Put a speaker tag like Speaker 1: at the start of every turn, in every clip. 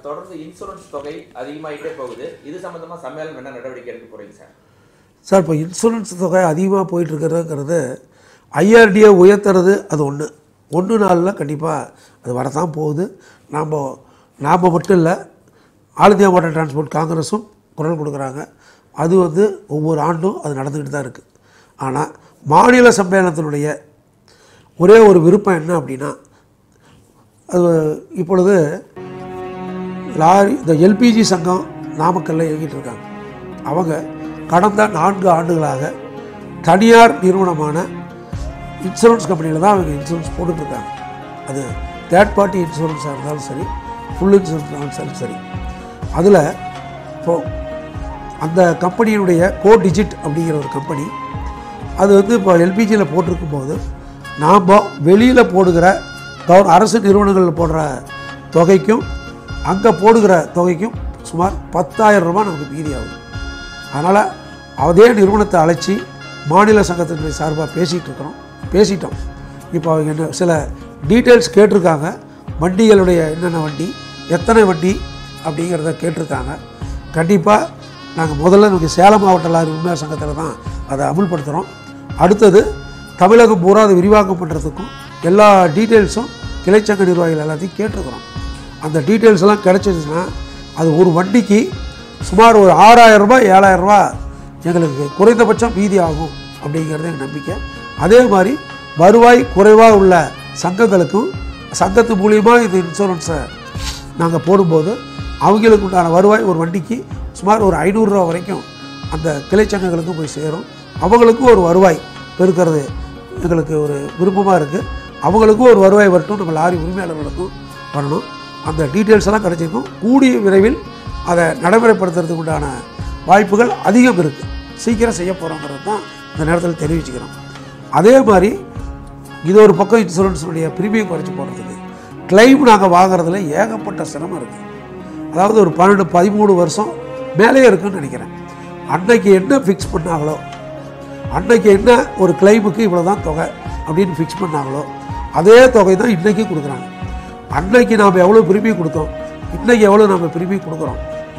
Speaker 1: தொடர்ந்து இன்சூரன்ஸ் தொகை அதிகமாயிட்டே போகுது இது சம்பந்தமா சம்மேளனம் என்ன நடவடிக்கை எடுக்க போறீங்க சார்
Speaker 2: சார் இப்போ இன்சூரன்ஸ் தொகை அதிகமாக போயிட்டுருக்கிறதுங்கிறது ஐஆர்டிஏ உயர்த்துறது அது ஒன்று ஒன்று நாளில் கண்டிப்பாக அது வரத்தான் போகுது நாம் நாம் மட்டும் இல்லை ஆல் இந்தியா வாட்டர் டிரான்ஸ்போர்ட் காங்கிரஸும் குரல் கொடுக்குறாங்க அது வந்து ஒவ்வொரு ஆண்டும் அது நடந்துக்கிட்டு தான் இருக்குது ஆனால் மாநில சம்மேளனத்தினுடைய ஒரே ஒரு விருப்பம் என்ன அப்படின்னா அது இப்பொழுது லாரி இந்த எல்பிஜி சங்கம் நாமக்கல்ல இயங்கிட்டு இருக்காங்க அவங்க கடந்த நான்கு ஆண்டுகளாக தனியார் நிறுவனமான இன்சூரன்ஸ் கம்பெனியில் தான் அவங்க இன்சூரன்ஸ் போட்டுட்ருக்காங்க அது தேர்ட் பார்ட்டி இன்சூரன்ஸாக இருந்தாலும் சரி ஃபுல் இன்சூரன்ஸ் இருந்தாலும் சரி அதில் இப்போ அந்த கம்பெனியினுடைய கோ டிஜிட் அப்படிங்கிற ஒரு கம்பெனி அது வந்து இப்போ எல்பிஜியில் போட்டிருக்கும் போது நாம் வெளியில் போடுகிற கவர் அரசு நிறுவனங்களில் போடுற தொகைக்கும் அங்கே போடுகிற தொகைக்கும் சுமார் பத்தாயிரம் ரூபாய் நமக்கு மீதியாகும் அதனால் அதே நிறுவனத்தை அழைச்சி மாநில சங்கத்தினுடைய சார்பாக பேசிகிட்டு இருக்கிறோம் பேசிட்டோம் இப்போ அவங்க என்ன சில டீட்டெயில்ஸ் கேட்டிருக்காங்க வண்டிகளுடைய என்னென்ன வண்டி எத்தனை வண்டி அப்படிங்கிறத கேட்டிருக்காங்க கண்டிப்பாக நாங்கள் முதல்ல நமக்கு சேலம் மாவட்ட லாரி உண்மையா சங்கத்தில் தான் அதை அமுல்படுத்துகிறோம் அடுத்தது தமிழகம் பூரா அதை விரிவாக்கம் பண்ணுறதுக்கும் எல்லா டீட்டெயில்ஸும் கிளைச்சங்க நிர்வாகிகள் எல்லாத்தையும் கேட்டிருக்கிறோம் அந்த டீட்டெயில்ஸ் எல்லாம் கிடைச்சிதுன்னா அது ஒரு வண்டிக்கு சுமார் ஒரு ஆறாயிரம் ரூபாய் ஏழாயிரம் ரூபாய் எங்களுக்கு குறைந்தபட்சம் மீதி ஆகும் அப்படிங்கிறது எங்கள் நம்பிக்கை அதே மாதிரி வருவாய் குறைவாக உள்ள சங்கங்களுக்கும் சங்கத்து மூலியமாக இந்த இன்சூரன்ஸை நாங்கள் போடும்போது அவங்களுக்கு உண்டான வருவாய் ஒரு வண்டிக்கு சுமார் ஒரு ஐநூறுரூவா வரைக்கும் அந்த கிளை சங்கங்களுக்கும் போய் சேரும் அவங்களுக்கும் ஒரு வருவாய் பெருக்கிறது எங்களுக்கு ஒரு விருப்பமாக இருக்குது அவங்களுக்கும் ஒரு வருவாய் வரட்டும் நம்ம லாரி உரிமையாளர்களுக்கும் வரணும் அந்த டீட்டெயில்ஸ் எல்லாம் கிடைச்சிருக்கும் கூடிய விரைவில் அதை நடைமுறைப்படுத்துறதுக்கு உண்டான வாய்ப்புகள் அதிகம் இருக்குது சீக்கிரம் செய்ய போகிறோங்கிறது தான் இந்த நேரத்தில் தெரிவிச்சுக்கிறோம் அதே மாதிரி இது ஒரு பக்கம் இன்சூரன்ஸுடைய பிரீமியம் குறைச்சி போடுறதுக்கு கிளைம் நாங்கள் வாங்குறதுல ஏகப்பட்ட சிரமம் இருக்குது அதாவது ஒரு பன்னெண்டு பதிமூணு வருஷம் மேலே இருக்குன்னு நினைக்கிறேன் அன்னைக்கு என்ன ஃபிக்ஸ் பண்ணாங்களோ அன்னைக்கு என்ன ஒரு கிளைமுக்கு இவ்வளோ தான் தொகை அப்படின்னு ஃபிக்ஸ் பண்ணாங்களோ அதே தொகை தான் இன்றைக்கி கொடுக்குறாங்க அன்னைக்கு நாம் எவ்வளோ பிரீமியம் கொடுத்தோம் இன்றைக்கி எவ்வளோ நம்ம பிரீமியம் கொடுக்குறோம்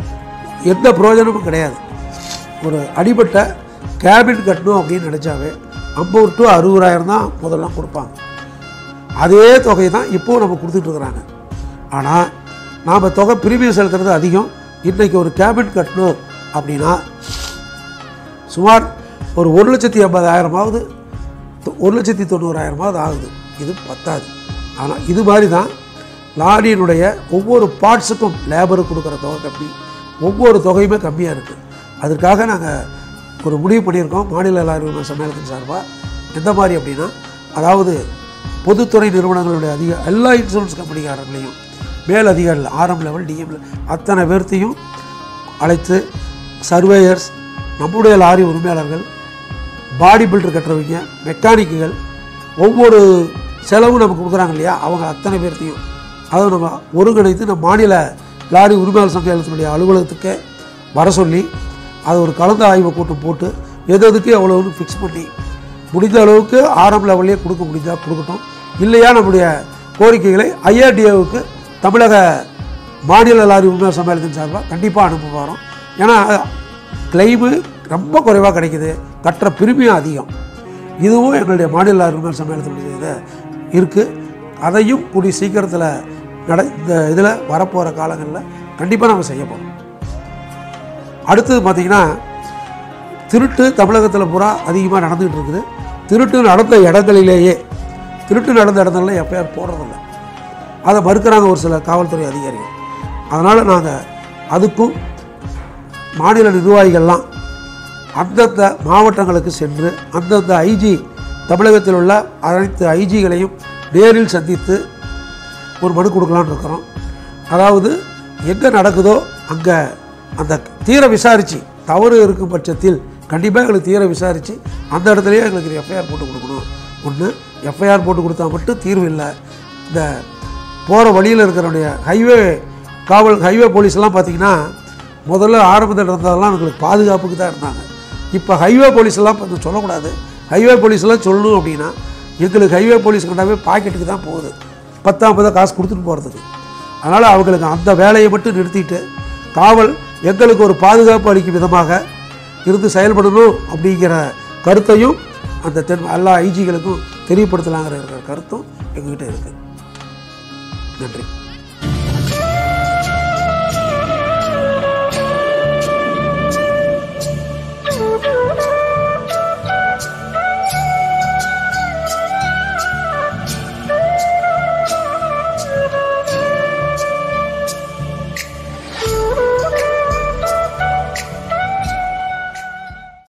Speaker 2: எந்த பிரயோஜனமும் கிடையாது ஒரு அடிபட்ட கேபின் கட்டணும் அப்படின்னு நினச்சாவே ஐம்பது டு அறுபதாயிரம் தான் முதல்லாம் கொடுப்பாங்க அதே தொகை தான் இப்போவும் நம்ம கொடுத்துட்ருக்குறாங்க ஆனால் நாம் தொகை பிரீமியம் செலுத்துறது அதிகம் இன்றைக்கி ஒரு கேபின் கட்டணும் அப்படின்னா சுமார் ஒரு ஒரு லட்சத்தி ஐம்பதாயிரமாவது தொ- ஒரு லட்சத்தி தொண்ணூறாயிரமாவது ஆகுது இது பத்தாது ஆனால் இது மாதிரி தான் லாரியினுடைய ஒவ்வொரு பார்ட்ஸுக்கும் லேபருக்கு கொடுக்குற தொகை கம்மி ஒவ்வொரு தொகையுமே கம்மியாக இருக்குது அதற்காக நாங்கள் ஒரு முடிவு பண்ணியிருக்கோம் மாநில லாரி உரிமை சம்மேளனத்தின் சார்பாக எந்த மாதிரி அப்படின்னா அதாவது பொதுத்துறை நிறுவனங்களுடைய அதிக எல்லா இன்சூரன்ஸ் கம்பெனிக்காரர்களையும் மேல் அதிகாரிகள் ஆர்எம் லெவல் டிஎம் அத்தனை பேர்த்தையும் அழைத்து சர்வேயர்ஸ் நம்முடைய லாரி உரிமையாளர்கள் பாடி பில்டர் கட்டுறவங்க மெக்கானிக்குகள் ஒவ்வொரு செலவும் நமக்கு கொடுக்குறாங்க இல்லையா அவங்க அத்தனை பேர்த்தையும் அதை நம்ம ஒருங்கிணைத்து நம்ம மாநில லாரி உரிமையாளர் சங்கத்தினுடைய அலுவலகத்துக்கு வர சொல்லி அது ஒரு கலந்த ஆய்வு கூட்டம் போட்டு எது எதுக்கு எவ்வளோன்னு ஃபிக்ஸ் பண்ணி முடிந்த அளவுக்கு ஆரம்ப லெவல்லே கொடுக்க முடிஞ்சா கொடுக்கட்டும் இல்லையா நம்முடைய கோரிக்கைகளை ஐஆர்டிஏவுக்கு தமிழக மாநில லாரி உரிமையாளர் சம்மேளனத்தின் சார்பாக கண்டிப்பாக அனுப்ப போகிறோம் ஏன்னா கிளைமு ரொம்ப குறைவாக கிடைக்குது கட்டுற பிரிமியம் அதிகம் இதுவும் எங்களுடைய மாநில லாரி உரிமையாளர் சம்மேளனத்தினுடைய இது இருக்குது அதையும் கூடிய சீக்கிரத்தில் நட இந்த இதில் வரப்போகிற காலங்களில் கண்டிப்பாக நம்ம செய்ய போகிறோம் அடுத்தது பார்த்திங்கன்னா திருட்டு தமிழகத்தில் பூரா அதிகமாக நடந்துகிட்டு இருக்குது திருட்டு நடந்த இடங்களிலேயே திருட்டு நடந்த இடத்துல எஃப்ஐஆர் போடுறதில்ல அதை மறுக்கிறாங்க ஒரு சில காவல்துறை அதிகாரிகள் அதனால் நாங்கள் அதுக்கும் மாநில நிர்வாகிகள்லாம் அந்தந்த மாவட்டங்களுக்கு சென்று அந்தந்த ஐஜி தமிழகத்தில் உள்ள அனைத்து ஐஜிகளையும் நேரில் சந்தித்து ஒரு மனு கொடுக்கலான்னு இருக்கிறோம் அதாவது எங்கே நடக்குதோ அங்கே அந்த தீர விசாரித்து தவறு இருக்கும் பட்சத்தில் கண்டிப்பாக எங்களுக்கு தீர விசாரித்து அந்த இடத்துலையே எங்களுக்கு எஃப்ஐஆர் போட்டு கொடுக்கணும் ஒன்று எஃப்ஐஆர் போட்டு கொடுத்தா மட்டும் தீர்வு இல்லை இந்த போகிற வழியில் இருக்கிறவனுடைய ஹைவே காவல் ஹைவே போலீஸ்லாம் பார்த்தீங்கன்னா முதல்ல ஆரம்பத்தில் இருந்ததெல்லாம் எங்களுக்கு பாதுகாப்புக்கு தான் இருந்தாங்க இப்போ ஹைவே போலீஸ்லாம் கொஞ்சம் சொல்லக்கூடாது ஹைவே போலீஸ்லாம் சொல்லணும் அப்படின்னா எங்களுக்கு ஹைவே போலீஸ் கண்டாவே பாக்கெட்டுக்கு தான் போகுது பத்தாம் பதா காசு கொடுத்துட்டு போகிறதுக்கு அதனால் அவங்களுக்கு அந்த வேலையை மட்டும் நிறுத்திட்டு காவல் எங்களுக்கு ஒரு பாதுகாப்பு அளிக்கும் விதமாக இருந்து செயல்படணும் அப்படிங்கிற கருத்தையும் அந்த தென் எல்லா ஐஜிகளுக்கும் தெரியப்படுத்தலாங்கிற இருக்கிற கருத்தும் எங்ககிட்ட இருக்குது நன்றி